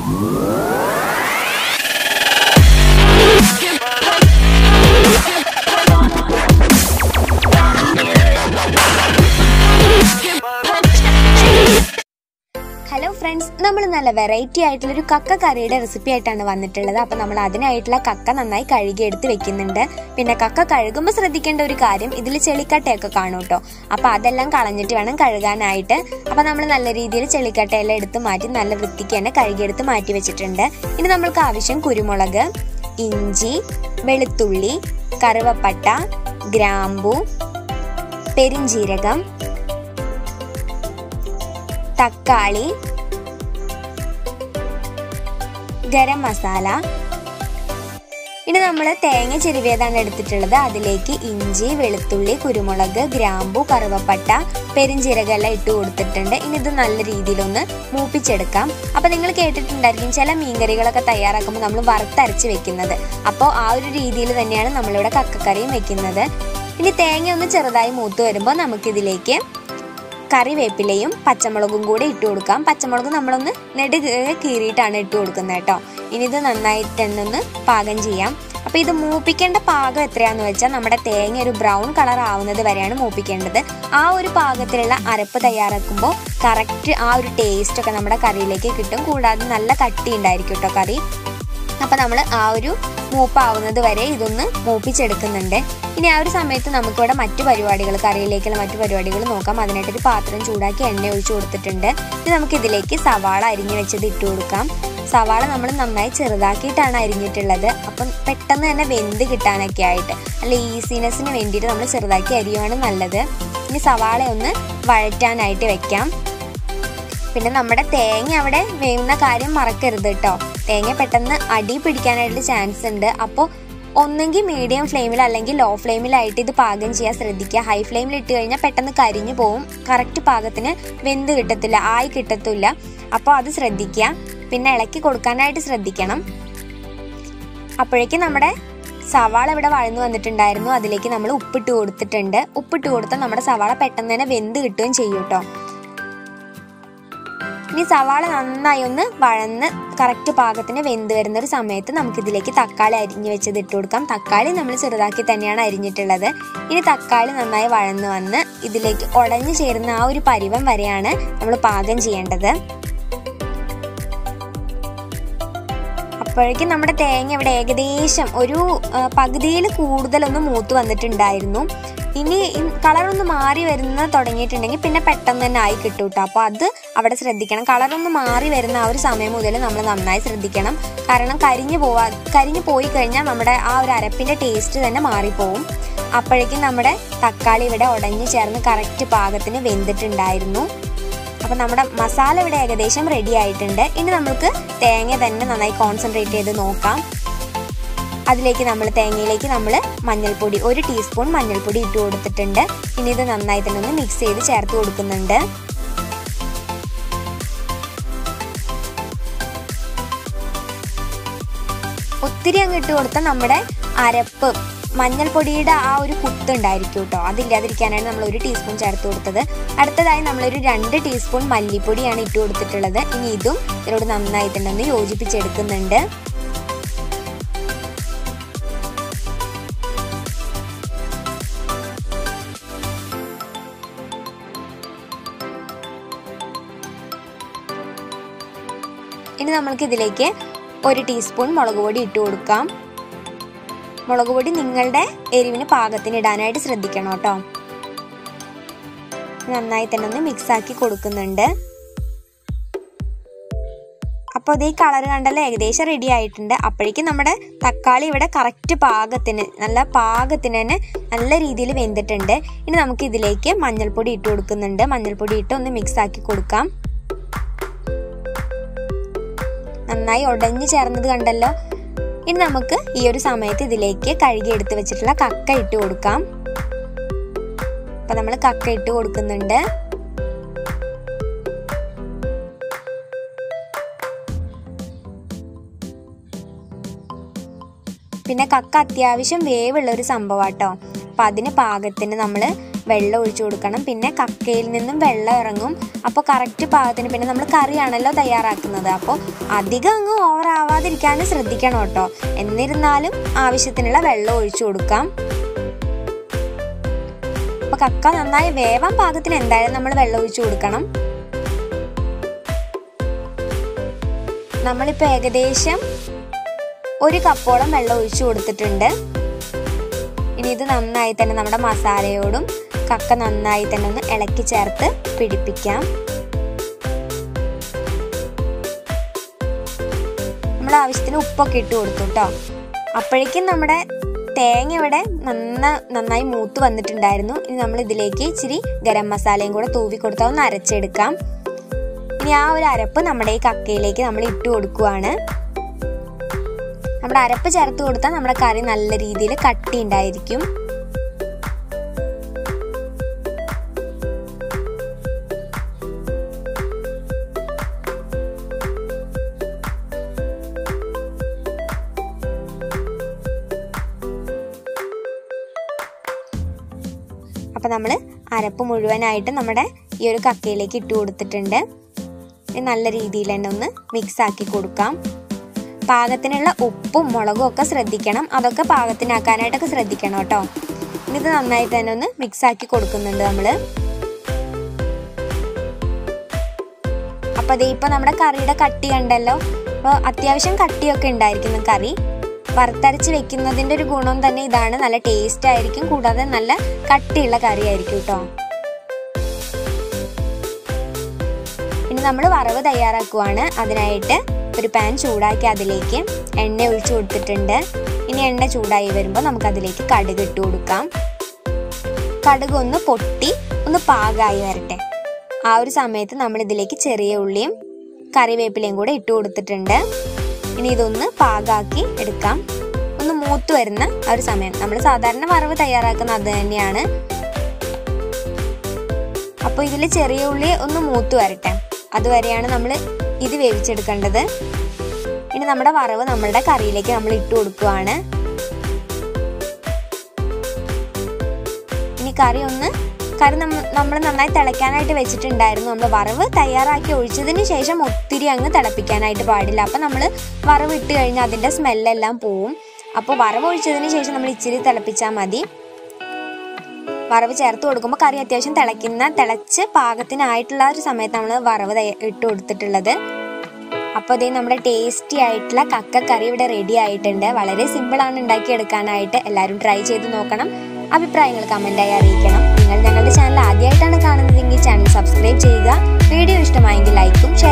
hello friends നമ്മൾ നല്ല variety ആയിട്ടുള്ള ഒരു കക്ക കറിയുടെ റെസിപ്പി ആയിട്ടാണ് വന്നിട്ടുള്ളത് അപ്പോൾ നമ്മൾ അതിനായിട്ടുള്ള കക്ക നന്നായി കഴുകിയെടുത്ത് വെക്കുന്നുണ്ട് പിന്നെ കക്ക കഴുകുമ്പോൾ ശ്രദ്ധിക്കേണ്ട ഒരു കാര്യം ഇതിൽ ചെളിക്കട്ടയൊക്കെ കാണും കേട്ടോ അപ്പോൾ അതെല്ലാം കളഞ്ഞിട്ട് വേണം കഴുകാനായിട്ട് അപ്പോൾ നമ്മൾ നല്ല രീതിയിൽ ചെളിക്കട്ടയെല്ലാം എടുത്ത് മാറ്റി നല്ല വൃത്തിക്ക് തന്നെ കഴുകിയെടുത്ത് മാറ്റി വെച്ചിട്ടുണ്ട് ഇനി നമ്മൾക്ക് ആവശ്യം കുരുമുളക് ഇഞ്ചി വെളുത്തുള്ളി കറുവപ്പട്ട ഗ്രാമ്പു പെരിഞ്ജീരകം തക്കാളി ഗരം മസാല ഇനി നമ്മൾ തേങ്ങ ചെരുവിയതാണ് എടുത്തിട്ടുള്ളത് അതിലേക്ക് ഇഞ്ചി വെളുത്തുള്ളി കുരുമുളക് ഗ്രാമ്പു കറുവപ്പട്ട പെരിഞ്ചീരകം എല്ലാം ഇട്ട് കൊടുത്തിട്ടുണ്ട് ഇനി ഇത് നല്ല രീതിയിലൊന്ന് മൂപ്പിച്ചെടുക്കാം അപ്പോൾ നിങ്ങൾ കേട്ടിട്ടുണ്ടായിരിക്കും ചില മീൻകറികളൊക്കെ തയ്യാറാക്കുമ്പോൾ നമ്മൾ വറുത്തരച്ച് വെക്കുന്നത് അപ്പോൾ ആ ഒരു രീതിയിൽ തന്നെയാണ് നമ്മളിവിടെ കക്കക്കറിയും വെക്കുന്നത് ഇനി തേങ്ങ ഒന്ന് ചെറുതായി മൂത്ത് വരുമ്പോൾ നമുക്കിതിലേക്ക് കറിവേപ്പിലയും പച്ചമുളകും കൂടെ ഇട്ട് കൊടുക്കാം പച്ചമുളക് നമ്മളൊന്ന് നെടുകെ കീറിയിട്ടാണ് ഇട്ട് കൊടുക്കുന്നത് കേട്ടോ ഇനി ഇത് നന്നായിട്ട് തന്നെ ഒന്ന് പാകം ചെയ്യാം അപ്പോൾ ഇത് മൂപ്പിക്കേണ്ട പാകം എത്രയാന്ന് വെച്ചാൽ നമ്മുടെ തേങ്ങ ഒരു ബ്രൗൺ കളർ ആവുന്നത് വരെയാണ് മൂപ്പിക്കേണ്ടത് ആ ഒരു പാകത്തിലുള്ള അരപ്പ് തയ്യാറാക്കുമ്പോൾ കറക്റ്റ് ആ ഒരു ടേസ്റ്റ് ഒക്കെ നമ്മുടെ കറിയിലേക്ക് കിട്ടും കൂടാതെ നല്ല കട്ടി ഉണ്ടായിരിക്കും കേട്ടോ കറി അപ്പം നമ്മൾ ആ ഒരു മൂപ്പാവുന്നത് വരെ ഇതൊന്ന് മൂപ്പിച്ചെടുക്കുന്നുണ്ട് ഇനി ആ ഒരു സമയത്ത് നമുക്കിവിടെ മറ്റു പരിപാടികൾ കറിയിലേക്കുള്ള മറ്റു പരിപാടികൾ നോക്കാം അതിനായിട്ടൊരു പാത്രം ചൂടാക്കി എണ്ണ ഒഴിച്ചു കൊടുത്തിട്ടുണ്ട് ഇനി നമുക്ക് ഇതിലേക്ക് സവാള അരിഞ്ഞു വെച്ചത് ഇട്ട് കൊടുക്കാം സവാള നമ്മൾ നന്നായി ചെറുതാക്കിയിട്ടാണ് അരിഞ്ഞിട്ടുള്ളത് അപ്പം പെട്ടെന്ന് തന്നെ വെന്ത് കിട്ടാനൊക്കെ ആയിട്ട് അല്ല ഈസിനെസ്സിന് വേണ്ടിയിട്ട് നമ്മൾ ചെറുതാക്കി അരിയുവാണ് നല്ലത് ഇനി സവാള ഒന്ന് വഴറ്റാനായിട്ട് വെക്കാം പിന്നെ നമ്മുടെ തേങ്ങ അവിടെ വേവുന്ന കാര്യം മറക്കരുത് കേട്ടോ തേങ്ങ പെട്ടെന്ന് അടി പിടിക്കാനായിട്ട് ചാൻസ് ഉണ്ട് അപ്പോൾ ഒന്നെങ്കിൽ മീഡിയം ഫ്ലെയിമിൽ അല്ലെങ്കിൽ ലോ ഫ്ലെയിമിലായിട്ട് ഇത് പാകം ചെയ്യാൻ ശ്രദ്ധിക്കുക ഹൈ ഫ്ലെയിമിൽ ഇട്ട് കഴിഞ്ഞാൽ പെട്ടെന്ന് കരിഞ്ഞു പോവും കറക്റ്റ് പാകത്തിന് വെന്ത് കിട്ടത്തില്ല ആയി കിട്ടത്തില്ല അപ്പോൾ അത് ശ്രദ്ധിക്കുക പിന്നെ ഇളക്കി കൊടുക്കാനായിട്ട് ശ്രദ്ധിക്കണം അപ്പോഴേക്കും നമ്മുടെ സവാള ഇവിടെ വഴന്നു വന്നിട്ടുണ്ടായിരുന്നു അതിലേക്ക് നമ്മൾ ഉപ്പിട്ട് കൊടുത്തിട്ടുണ്ട് ഉപ്പിട്ട് കൊടുത്താൽ നമ്മുടെ സവാള പെട്ടെന്ന് തന്നെ വെന്ത് കിട്ടുകയും ചെയ്യും കേട്ടോ ഇനി സവാള നന്നായി ഒന്ന് വഴന്ന് കറക്റ്റ് പാകത്തിന് വെന്ത് വരുന്ന ഒരു സമയത്ത് നമുക്കിതിലേക്ക് തക്കാളി അരിഞ്ഞു വെച്ചത് ഇട്ട് കൊടുക്കാം തക്കാളി നമ്മൾ ചെറുതാക്കി തന്നെയാണ് അരിഞ്ഞിട്ടുള്ളത് ഇനി തക്കാളി നന്നായി വഴന്ന് വന്ന് ഇതിലേക്ക് ഉടഞ്ഞു ചേരുന്ന ആ ഒരു പരിവം വരെയാണ് നമ്മൾ പാകം ചെയ്യേണ്ടത് അപ്പോഴേക്കും നമ്മുടെ തേങ്ങ ഇവിടെ ഏകദേശം ഒരു പകുതിയിൽ കൂടുതലൊന്ന് മൂത്ത് വന്നിട്ടുണ്ടായിരുന്നു ഇനി കളറൊന്ന് മാറി വരുന്ന തുടങ്ങിയിട്ടുണ്ടെങ്കിൽ പിന്നെ പെട്ടെന്ന് തന്നെ ആയി കിട്ടും കേട്ടോ അപ്പോൾ അത് അവിടെ ശ്രദ്ധിക്കണം കളറൊന്ന് മാറി വരുന്ന ആ ഒരു സമയം മുതൽ നമ്മൾ നന്നായി ശ്രദ്ധിക്കണം കാരണം കരിഞ്ഞു പോവാ കരിഞ്ഞു പോയി കഴിഞ്ഞാൽ നമ്മുടെ ആ ഒരു അരപ്പിൻ്റെ ടേസ്റ്റ് തന്നെ മാറിപ്പോവും അപ്പോഴേക്കും നമ്മുടെ തക്കാളി ഇവിടെ ഉടഞ്ഞു ചേർന്ന് കറക്റ്റ് പാകത്തിന് വെന്തിട്ടുണ്ടായിരുന്നു അപ്പം നമ്മുടെ മസാല ഇവിടെ ഏകദേശം റെഡി ആയിട്ടുണ്ട് ഇനി നമുക്ക് തേങ്ങ തന്നെ നന്നായി കോൺസെൻട്രേറ്റ് ചെയ്ത് നോക്കാം അതിലേക്ക് നമ്മൾ തേങ്ങയിലേക്ക് നമ്മൾ മഞ്ഞൾപ്പൊടി ഒരു ടീസ്പൂൺ മഞ്ഞൾപ്പൊടി ഇട്ട് കൊടുത്തിട്ടുണ്ട് ഇനി ഇത് നന്നായി തന്നെ ഒന്ന് മിക്സ് ചെയ്ത് ചേർത്ത് കൊടുക്കുന്നുണ്ട് ഒത്തിരി അങ്ങ് ഇട്ട് കൊടുത്താൽ നമ്മുടെ അരപ്പ് മഞ്ഞൾപ്പൊടിയുടെ ആ ഒരു കുത്തുണ്ടായിരിക്കും കേട്ടോ അതില്ലാതിരിക്കാനാണ് നമ്മൾ ഒരു ടീസ്പൂൺ ചേർത്ത് കൊടുത്തത് അടുത്തതായി നമ്മളൊരു രണ്ട് ടീസ്പൂൺ മല്ലിപ്പൊടിയാണ് ഇട്ട് കൊടുത്തിട്ടുള്ളത് ഇനി ഇതും ഇതിനോട് നന്നായിട്ടുണ്ടെന്ന് യോജിപ്പിച്ചെടുക്കുന്നുണ്ട് ഇനി നമ്മൾക്ക് ഇതിലേക്ക് ഒരു ടീസ്പൂൺ മുളക് പൊടി ഇട്ട് കൊടുക്കാം മുളക് പൊടി നിങ്ങളുടെ എരിവിന് പാകത്തിന് ഇടാനായിട്ട് ശ്രദ്ധിക്കണം കേട്ടോ നന്നായി തന്നെ ഒന്ന് മിക്സ് ആക്കി കൊടുക്കുന്നുണ്ട് അപ്പോൾ ഇത് ഈ കളർ കണ്ടല്ലോ ഏകദേശം റെഡി ആയിട്ടുണ്ട് അപ്പോഴേക്കും നമ്മുടെ തക്കാളി ഇവിടെ കറക്റ്റ് പാകത്തിന് നല്ല പാകത്തിന് തന്നെ നല്ല രീതിയിൽ വെന്തിട്ടുണ്ട് ഇനി നമുക്ക് ഇതിലേക്ക് മഞ്ഞൾപ്പൊടി ഇട്ട് കൊടുക്കുന്നുണ്ട് മഞ്ഞൾപ്പൊടി ഇട്ട് ഒന്ന് മിക്സ് ആക്കി കൊടുക്കാം നന്നായി ഉടഞ്ഞു ചേർന്നത് കണ്ടല്ലോ ഇനി നമുക്ക് ഈ ഒരു സമയത്ത് ഇതിലേക്ക് കഴുകി എടുത്ത് വെച്ചിട്ടുള്ള കക്ക ഇട്ട് കൊടുക്കാം അപ്പൊ നമ്മൾ കക്ക ഇട്ട് കൊടുക്കുന്നുണ്ട് പിന്നെ കക്ക അത്യാവശ്യം വേവുള്ള ഒരു സംഭവം കേട്ടോ അപ്പം അതിന് പാകത്തിന് നമ്മൾ വെള്ളം ഒഴിച്ചു കൊടുക്കണം പിന്നെ കക്കയിൽ നിന്നും വെള്ളം ഇറങ്ങും അപ്പോൾ കറക്റ്റ് പാകത്തിന് പിന്നെ നമ്മൾ കറിയാണല്ലോ തയ്യാറാക്കുന്നത് അപ്പോൾ അധികം അങ്ങ് ഓവർ ആവാതിരിക്കാൻ ശ്രദ്ധിക്കണം കേട്ടോ എന്നിരുന്നാലും ആവശ്യത്തിനുള്ള വെള്ളം ഒഴിച്ചു കൊടുക്കാം അപ്പോൾ കക്ക നന്നായി വേവാൻ പാകത്തിന് എന്തായാലും നമ്മൾ വെള്ളം ഒഴിച്ചു കൊടുക്കണം നമ്മളിപ്പോൾ ഏകദേശം ഒരു കപ്പോളം വെള്ളം ഒഴിച്ചു കൊടുത്തിട്ടുണ്ട് ഇനി ഇത് നന്നായി തന്നെ നമ്മുടെ മസാലയോടും കക്ക നന്നായി തന്നെ ഒന്ന് ഇളക്കി ചേർത്ത് പിടിപ്പിക്കാം നമ്മൾ ആവശ്യത്തിന് ഉപ്പൊക്കെ ഇട്ട് കൊടുത്തു കേട്ടോ അപ്പോഴേക്കും നമ്മുടെ തേങ്ങ ഇവിടെ നന്ന നന്നായി മൂത്ത് വന്നിട്ടുണ്ടായിരുന്നു ഇനി നമ്മൾ ഇതിലേക്ക് ഇച്ചിരി ഗരം മസാലയും കൂടെ തൂവി കൊടുത്താൽ ഒന്ന് അരച്ചെടുക്കാം ഇനി ആ ഒരു അരപ്പ് നമ്മുടെ ഈ കക്കയിലേക്ക് നമ്മൾ ഇട്ട് കൊടുക്കുവാണ് നമ്മുടെ അരപ്പ് ചേർത്ത് കൊടുത്താൽ നമ്മുടെ കറി നല്ല രീതിയിൽ കട്ടി ഉണ്ടായിരിക്കും അപ്പം നമ്മൾ അരപ്പ് മുഴുവനായിട്ട് നമ്മുടെ ഈ ഒരു കക്കയിലേക്ക് ഇട്ട് കൊടുത്തിട്ടുണ്ട് നല്ല രീതിയിൽ തന്നെ ഒന്ന് മിക്സ് ആക്കി കൊടുക്കാം പാകത്തിനുള്ള ഉപ്പും മുളകും ഒക്കെ ശ്രദ്ധിക്കണം അതൊക്കെ പാകത്തിനാക്കാനായിട്ടൊക്കെ ശ്രദ്ധിക്കണം കേട്ടോ ഇത് നന്നായിട്ട് തന്നെ ഒന്ന് മിക്സ് ആക്കി കൊടുക്കുന്നുണ്ട് നമ്മൾ അപ്പൊ ദേ ഇപ്പൊ നമ്മുടെ കറിയുടെ കട്ടി കണ്ടല്ലോ അപ്പോൾ അത്യാവശ്യം കട്ടിയൊക്കെ ഉണ്ടായിരിക്കുന്നു കറി വറുത്തരച്ച് വെക്കുന്നതിന്റെ ഒരു ഗുണം തന്നെ ഇതാണ് നല്ല ടേസ്റ്റ് ആയിരിക്കും കൂടാതെ നല്ല കട്ടിയുള്ള കറി ആയിരിക്കും കേട്ടോ ഇനി നമ്മൾ വറവ് തയ്യാറാക്കുവാണ് അതിനായിട്ട് ഒരു പാൻ ചൂടാക്കി അതിലേക്ക് എണ്ണ ഒഴിച്ചു കൊടുത്തിട്ടുണ്ട് ഇനി എണ്ണ ചൂടായി വരുമ്പോൾ നമുക്ക് അതിലേക്ക് കടുക് ഇട്ട് കൊടുക്കാം കടുക് ഒന്ന് പൊട്ടി ഒന്ന് പാകമായി വരട്ടെ ആ ഒരു സമയത്ത് നമ്മൾ ഇതിലേക്ക് ചെറിയ ഉള്ളിയും കറിവേപ്പിലയും കൂടെ ഇട്ട് കൊടുത്തിട്ടുണ്ട് ഇനി ഇതൊന്ന് പാകാക്കി എടുക്കാം ഒന്ന് മൂത്ത് വരുന്ന ആ ഒരു സമയം നമ്മൾ സാധാരണ വറവ് തയ്യാറാക്കുന്ന അത് തന്നെയാണ് അപ്പോൾ ഇതിൽ ചെറിയ ഉള്ളി ഒന്ന് മൂത്ത് വരട്ടെ അതുവരെയാണ് നമ്മൾ ഇത് വേവിച്ചെടുക്കേണ്ടത് ഇനി നമ്മുടെ വറവ് നമ്മളുടെ കറിയിലേക്ക് നമ്മൾ ഇട്ട് കൊടുക്കുവാണ് ഇനി കറി ഒന്ന് കറി നമ്മൾ നന്നായി തിളയ്ക്കാനായിട്ട് വെച്ചിട്ടുണ്ടായിരുന്നു നമ്മൾ വറവ് തയ്യാറാക്കി ഒഴിച്ചതിന് ശേഷം ഒത്തിരി അങ്ങ് തിളപ്പിക്കാനായിട്ട് പാടില്ല അപ്പം നമ്മൾ വറവ് ഇട്ട് കഴിഞ്ഞാൽ അതിൻ്റെ സ്മെല്ലെല്ലാം പോവും അപ്പോൾ വറവ് ഒഴിച്ചതിന് ശേഷം നമ്മൾ ഇച്ചിരി തിളപ്പിച്ചാൽ മതി വറവ് ചേർത്ത് കൊടുക്കുമ്പോൾ കറി അത്യാവശ്യം തിളയ്ക്കുന്ന തിളച്ച് പാകത്തിനായിട്ടുള്ള ഒരു സമയത്ത് നമ്മൾ വറവ് ഇട്ട് കൊടുത്തിട്ടുള്ളത് അപ്പോൾ ഇതേ നമ്മുടെ ടേസ്റ്റി ആയിട്ടുള്ള കക്ക കറി ഇവിടെ റെഡി ആയിട്ടുണ്ട് വളരെ സിമ്പിളാണ് ഉണ്ടാക്കിയെടുക്കാനായിട്ട് എല്ലാവരും ട്രൈ ചെയ്ത് നോക്കണം അഭിപ്രായങ്ങൾ കമൻറ്റായി അറിയിക്കണം നിങ്ങൾ ഞങ്ങളുടെ ചാനൽ ആദ്യമായിട്ടാണ് കാണുന്നതെങ്കിൽ ചാനൽ സബ്സ്ക്രൈബ് ചെയ്യുക വീഡിയോ ഇഷ്ടമായെങ്കിൽ ലൈക്കും